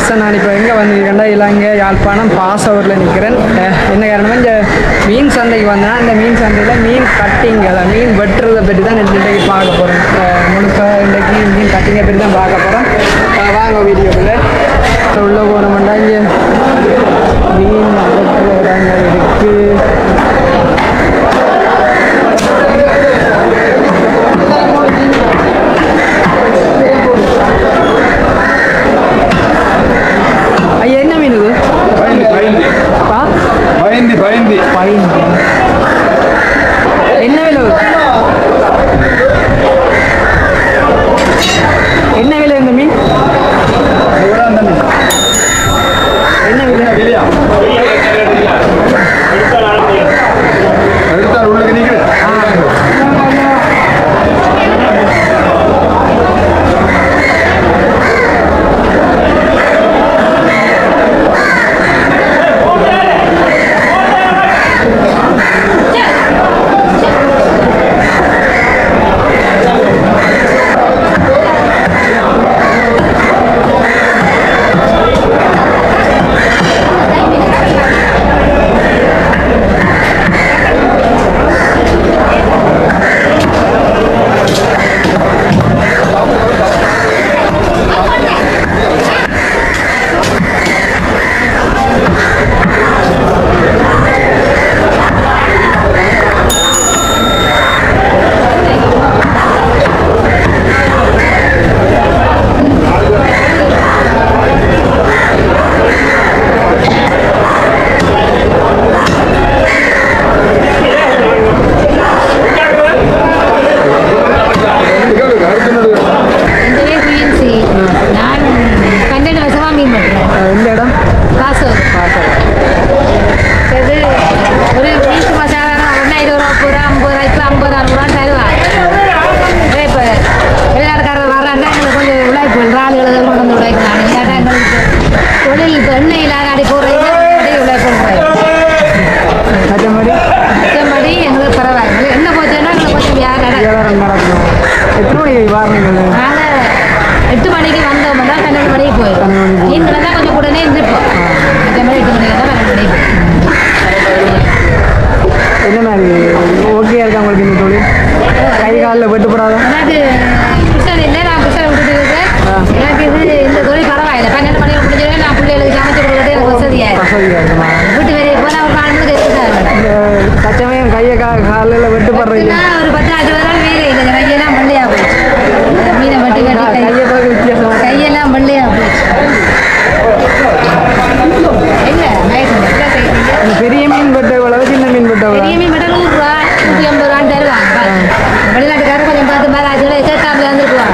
Friends நான் இப்போ எங்கே வந்திருக்கேன்டா இலங்கை யாழ்ப்பாணம் பாசவூரில் நிற்கிறேன் அஹ், என்ன காரணமா இந்த மீன் சந்தைக்கு வந்தேன் இந்த மீன் சந்தையில் மீன் கட்டிங் அதான் மீன் வெட்டுறதை பற்றி தான் இன்றைக்கு பார்க்க போகிறேன் முழுக்க இன்றைக்கு மீன் கட்டிங்கை பற்றி தான் பார்க்க போகிறோம் வாங்க வீடியோக்குள்ள உள்ளே போனோம்னா இங்கே மீன் வெட்டுற இடங்கள் இருக்குது ஐயா என்ன மீன் இது பயந்தி பயந்தி பா பயந்தி பயந்தி பைன் என்ன விலை வரும்? என்ன விலை இந்த மீன் என்ன விலை இல்லையா எடுத்தால் உள்ளுக்கு நிற்கிறேன் இந்த பேர் குயின்சி நான் பன்னெண்டு வருஷமா மீன் பண்ணுறேன் அஹ் இந்த இடம் காசு இது ஒரு மீன் மசாலா ஒன்றா இருபது ரூபா முப்பது ரூபா ஐம்பது ரூபா இப்போ ஐம்பது அறுபது ரூபா தருவாங்க இப்போ வெளிநாட்டுக்காரர் வர்றாங்க எங்களுக்கு கொஞ்சம் உழைப்பு ஆளுகளை கொண்டு வந்து உழைக்கிறாங்க இல்லாட்டா எங்களுக்கு தொழில் இப்போ எண்ணெய் இல்லாத அடி போடுறது உழைப்பு மற்றபடி மற்றபடி எங்களுக்கு பரவாயில்லை என்ன போச்சுன்னா எங்களுக்கு கொஞ்சம் வியாபாரம் வியாபாரம் நடக்கும் எத்தனை மணி வாரங்கள் நாங்கள் எட்டு மணிக்கு வந்தோம்னா பன்னெண்டு மணிக்கு போயிடும் நீங்களும் தான் கொஞ்சம் உடனே இருந்துப்போம் எட்டு மணி எட்டு மணிக்கு தான் பன்னெண்டு மணிக்கு என்ன மாதிரி ஓகே இருக்கா உங்களுக்கு இந்த தொழில் கை காலில் வெட்டுப்படாதா எனக்கு புருஷன் இல்லை நான் புருஷனை விட்டுட்டு இருக்கேன் எனக்கு இது இந்த தொழில் பரவாயில்லை பன்னெண்டு மணிக்கு முடிஞ்சிடும் நான் பிள்ளைகளுக்கு சமைச்சு கொடுக்கறது எனக்கு வசதியாக இருக்கும் வசதியாக இருக்குமா வீட்டு வெளியே போனால் ஒரு நாலு மணிக்கு எடுத்து இந்த தச்சமயம் கையை கா காலில் வெட்டுப்படுறீங்க நான் ஒரு பத்து ஆண்டு வராலும் வேலை இல்லை இந்த கையெல்லாம் வெள்ளையா போயிடுச்சு மீனை வெட்டி வெட்டி கை கையை பார்க்க வித்தியாசமாக கையெல்லாம் வெள்ளையா போயிடுச்சு என்ன நைட்டு என்ன செய்யறீங்க இந்த பெரிய மீன் வெட்ட எவ்வளவு சின்ன மீன் வெட்ட எவ்வளவு பெரிய மீன் மட்டும் நூறுரூவா நூற்றி ஐம்பது ரூபான்னு தருவாங்க வெளிநாட்டுக்காரர் கொஞ்சம் பார்த்து மேலே ஆச்சுல சேர்த்தாப்புல வந்துருக்குவாங்க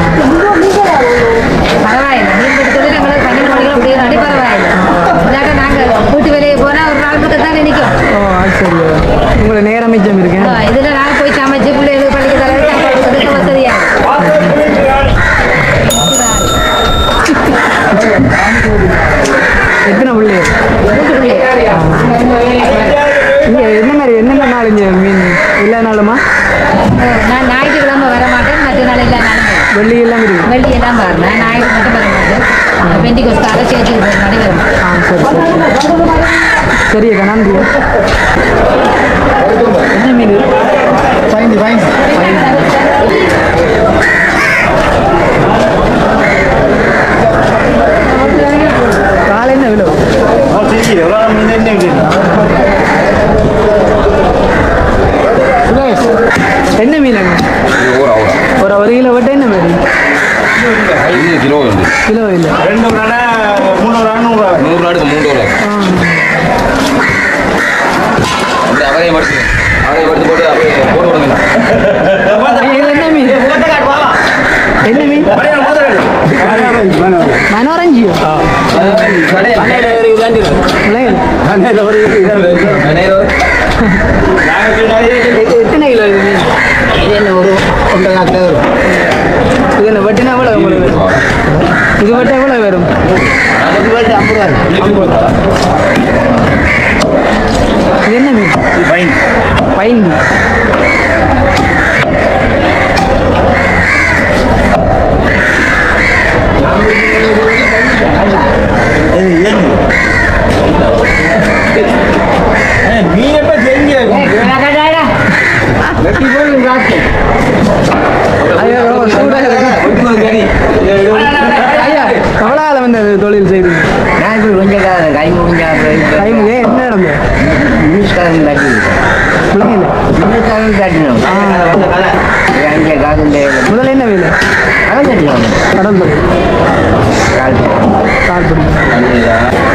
பரவாயில்லை மீன் பிடித்தது எங்களுக்கு பன்னெண்டு மணிக்கு அப்படியே அடி பரவாயில்லை இல்லாட்ட நாங்கள் வீட்டு வெளியே போனால் ஒரு நாள் மட்டும் தான் நிற்கும் ஓ அது சரி உங்களை நேரம் மிச்சம் இருக்கேன் இதில் நாங்கள் போய் சமைச்சு பிள்ளைகளுக்கு பள்ளிக்கு தர சாப்பாடு கொடுக்க வசதியாக எத்தனை பிள்ளை வீட்டுக்குள்ளே இங்கே என்ன மாதிரி என்னென்ன நாள் இங்கே மீன் எல்லா நாளுமா நான் ஞாயிற்றுக்கிழமை வர மாட்டேன் மற்ற நாள் இல்லை நாளும் வெள்ளி எல்லாம் இருக்கு வெள்ளி எல்லாம் வரேன் நான் ஞாயிற்று மட்டும் வர மாட்டேன் பெண்டி கொஸ்டாக சேர்த்து மாதிரி வரும் ஆ சரி சரி சரி அக்கா நன்றி என்ன மீன் பயந்தி பயந்தி காலை என்ன விலை சுரேஷ் என்ன மீன் அங்க ஒரு ஒரு கிலோ வெட்ட என்ன மீன் இது கிலோ வந்து கிலோ இல்லை ரெண்டு கடை முந்நூறு அறுநூறு நூறு நாடுக்கு மூணு ரூபா அந்த அவரையும் படிச்சு அவரையும் படித்து போட்டு அப்படியே போட்டு விடுங்க இது என்ன மீன் என்ன மீன் மனோரஞ்சியோ எத்தனை கிலோ இது மீன் இது என்ன ஒரு ஒன்றரை நாள் வரும் இது என்ன வெட்டினா எவ்வளோ உங்களுக்கு இது வெட்ட எவ்வளோ வரும் இது வந்து ஐம்பது ரூபா இது என்ன மீன் ஃபைன் பைன் நீ எப்ப தெரிஞ்ச ஐயா ரொம்ப சூடாக இருக்கு ஐயா கவலால வந்து அது தொழில் செய்து நான் இப்ப கொஞ்சம் காலம் கை முடிஞ்சா டைம் ஏன் என்ன நடந்தது இங்கிலீஷ்காரன் தட்டி புரியல இங்கிலீஷ்காரன் தட்டினோம் அங்கே காலம் முதல்ல என்ன வேலை அதான் தட்டினோம் கடல் தொழில் கால் கால் பிடிக்கும்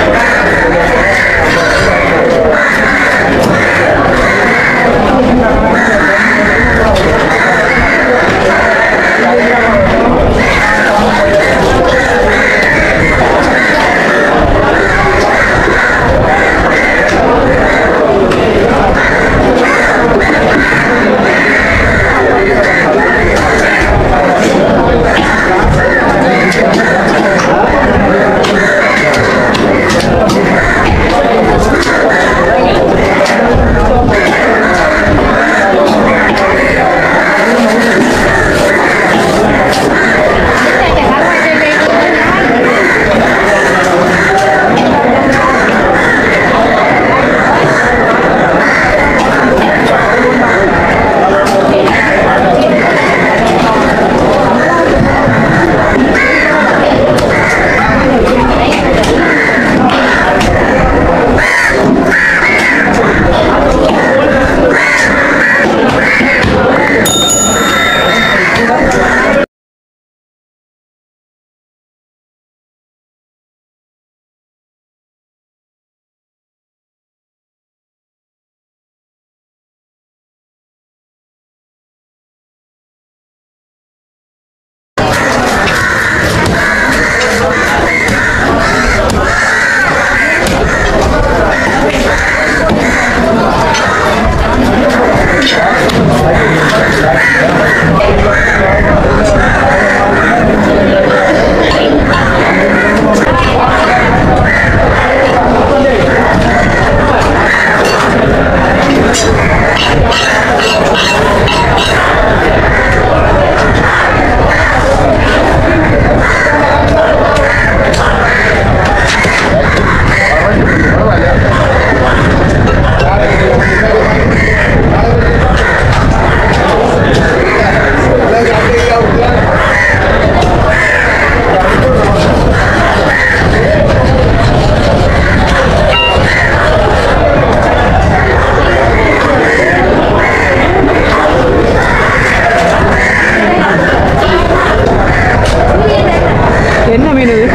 என்ன மீன் இது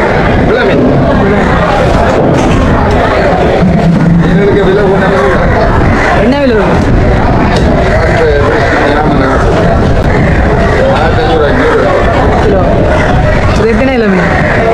என்ன விலை வரும் கிலோ இது எத்தனை கிலோ மீன்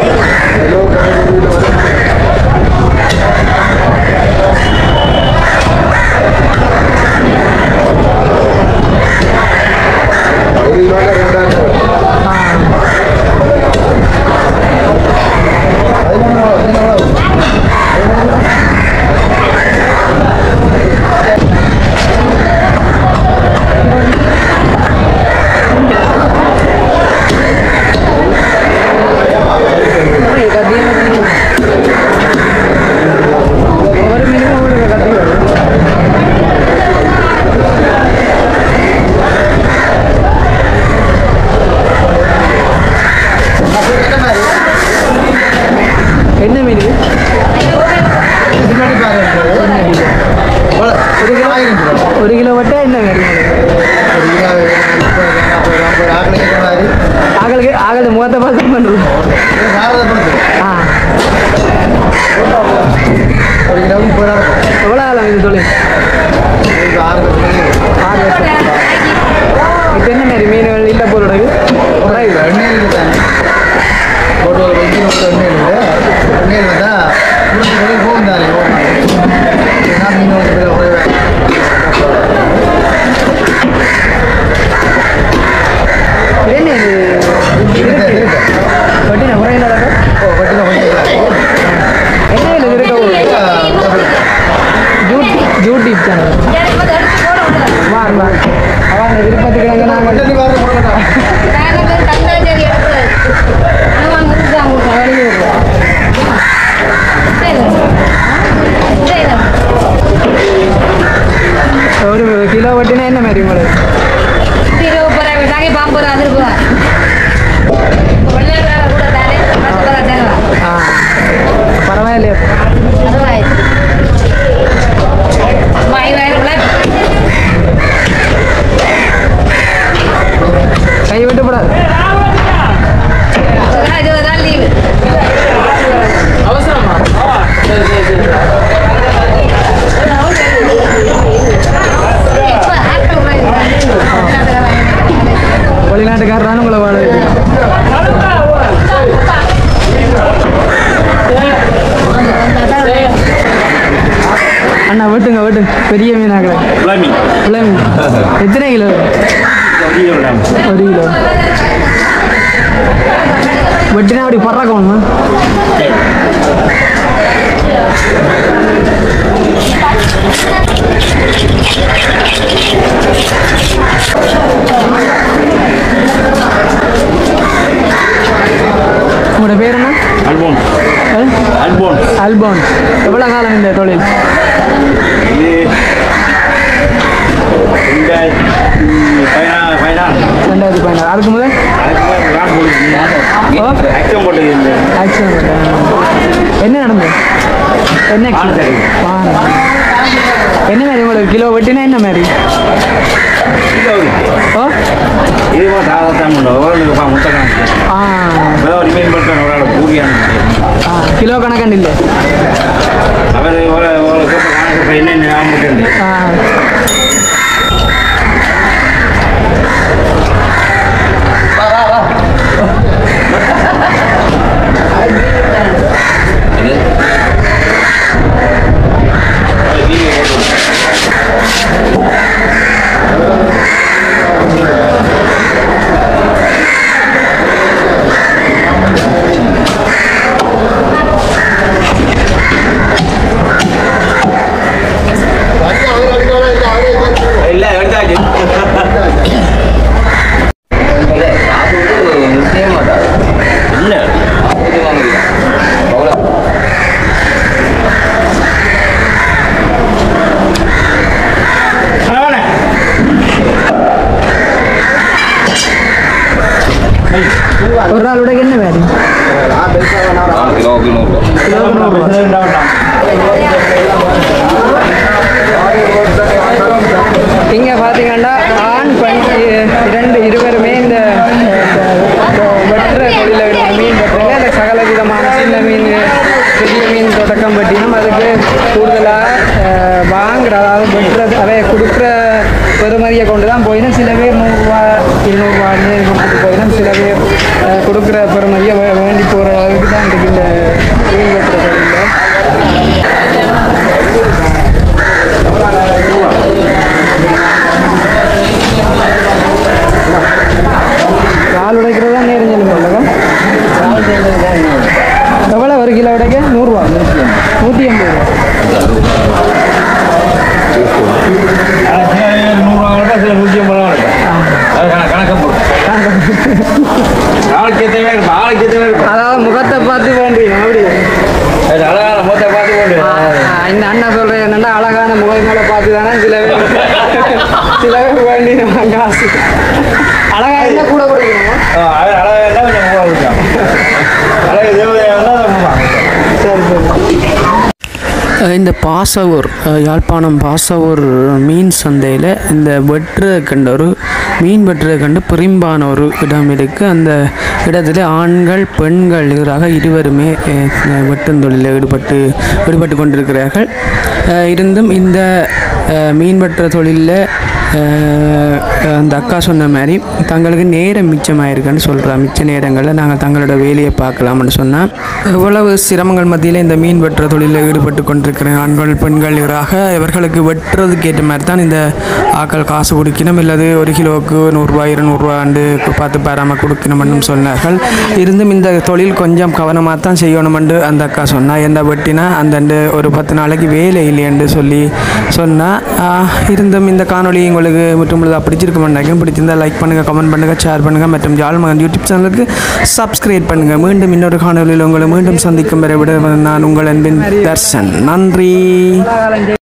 ஒரு மினிமம் ஒரு கத்தி வரும் என்ன மீன் இது? ஒரு கிலோ ஒரு கிலோ வட்டா என்ன வேறு ஆகலுக்கு ஆகல முகத்தை பார்த்து பண்ணுறது ஆ எவ்வளோ ஆகலாம் இது தொழில் ஆறு வருஷம் இப்போ என்ன மாதிரி மீன்கள் இல்லை பொருளுக்கு என்ன இது இருக்கு வட்டின முறையில் என்ன இல்லை இருக்க யூடியூப் யூடியூப் சேனல் வாங்க அவங்க விருப்பத்துக்கு நாங்கள் நாங்கள் தந்தாச்சேரி எடுத்து அண்ணா வெட்டுங்க வெட்டுங்க பெரிய மீனாக குழம்பி இவ்வளோ மீன் எத்தனை கிலோ ஒரு கிலோ வெட்டினா அப்படி பறக்கணுமா உங்களோட பேர் என்ன அல்போன் அஹ்? அல்போன் அல்போன் எவ்வளோ காலம் இந்த தொழில் இது ரெண்டாயிரத்தி பதினாறு பதினாறு ரெண்டாயிரத்தி பதினாறு அதுக்கு முதல் அதுக்கு மேலே ரான் போட்டு ஓ ஆக்ஷன் போட்டு இந்த ஆக்சிடென்ட் என்ன நடந்தது என்ன accident? வானம். என்ன மாதிரி உங்களுக்கு கிலோ வெட்டினா என்ன மாதிரி ஓ இது சாதாரண பண்ணுவோம் ஓரளவுக்கு முத்தகம் ஆ ஒரு மீன் மட்டும் ஒரு கூடியான ஆ கிலோ கணக்கண்டு இல்லை அவர் ஓரளவுக்கு கணக்கு என்ன ஞாபகம் ஆ இல்லை எடுத்தாச்சு இல்லை ஒரு நாளோட என்ன வேறு கிலோ கிலோ கிலோவுக்கு நூறுரூவா இங்கே பார்த்தீங்கன்னா ஆண் பெண் இ- இரண்டு இருவருமே இந்த அஹ், வெட்டுற தொழில இருக்கிற மீன் வெட்டுறங்க அந்த சகல விதமான சின்ன மீன் பெரிய மீன் தொடக்கம் பற்றியும் அதுக்கு கூடுதலாக வாங்குற அதாவது வெட்டுறது அதை கொடுக்குற பெருமதியை கொண்டு தான் போயிடும் சில பேர் நூறுரூவா இருநூறுவான்னு கொடுத்துட்டு போயிடும் சில பேர் அஹ், கொடுக்குற பெருமதியை வே- வேண்டி போகிற அளவுக்கு தான் இருக்கு இந்த மீன் வெட்டுற தொழிலில் கால் உடைக்கிறது தான் நேரம் சொல்லுங்க எவ்வளோ ஒரு கிலோ உடைக்க நூறுரூவா நூற்றி எண்பது ரூபா நூறுரூவா இருக்கா சில நூற்றி ஐம்பது ரூபா இருக்கா அது கண- கணக்கு போடும் ஆளுக்கு ஏற்றவே இருக்கும் ஆளுக்கு ஏற்றவே இருக்கும் அதாவது முகத்தை பார்த்து வேண்டியும் அப்படி அது அழகான மொத்த பார்த்து கொண்டு ஆ, இந்த அண்ணன் சொல்கிறேன் என்னன்னா அழகான முகங்களை பார்த்து தானே சில பேர் சில பேர் வேண்டி நம்ம காசு அழகா இருந்தால் கூட கொடுக்கணும் அவர் அழகாக இருந்தால் கொஞ்சம் மூவா கொடுக்கலாம் அழகு தேவையாக இருந்தால் அதை மூவா சரி சரி இந்த பாசவூர் அஹ், யாழ்ப்பாணம் பாசவூர் மீன் சந்தையில் இந்த வெட்டுற கண்ட ஒரு மீன் வெட்டுற கண்டு பெரும்பான ஒரு இடம் இருக்குது அந்த இடத்துல ஆண்கள் பெண்கள் எதிராக இருவருமே அஹ், வெட்டும் தொழிலில் ஈடுபட்டு ஈடுபட்டு கொண்டிருக்கிறார்கள் அஹ், இருந்தும் இந்த அஹ், மீன் வெட்டுற தொழிலில் அஹ் அந்த அக்கா சொன்ன மாதிரி தங்களுக்கு நேரம் மிச்சமாயிருக்குன்னு சொல்கிறா மிச்ச நேரங்களில் நாங்கள் தங்களோட வேலையை பார்க்கலாம்னு சொன்னால் எவ்வளவு சிரமங்கள் மத்தியில் இந்த மீன் வெட்டுற தொழிலில் ஈடுபட்டு கொண்டிருக்கிற ஆண்கள் பெண்கள் இவராக இவர்களுக்கு வெட்டுறதுக்கு ஏற்ற மாதிரி தான் இந்த ஆக்கள் காசு கொடுக்கணும் இல்லது ஒரு கிலோவுக்கு நூறுரூவா இருநூறுவாண்டு பார்த்து பாராமல் கொடுக்கணும்னு சொன்னார்கள் இருந்தும் இந்த தொழில் கொஞ்சம் கவனமாக தான் செய்யணுமென்று அந்த அக்கா சொன்னா எந்த வெட்டினா அந்த ஒரு பத்து நாளைக்கு வேலை இல்லையென்று சொல்லி சொன்னால் இருந்தும் இந்த காணொளி உங்களுக்கு மற்றும் பொழுது பிடிச்சிருக்க மாட்டேங்க பிடிச்சிருந்தா லைக் பண்ணுங்கள் கமெண்ட் பண்ணுங்கள் ஷேர் பண்ணுங்கள் மற்றும் ஜால்மகன் யூடியூப் சேனலுக்கு சப்ஸ்கிரைப் பண்ணுங்கள் மீண்டும் இன்னொரு காணொளியில் உங்களை மீண்டும் சந்திக்கும் வரை விட நான் உங்கள் அன்பின் தர்ஷன் நன்றி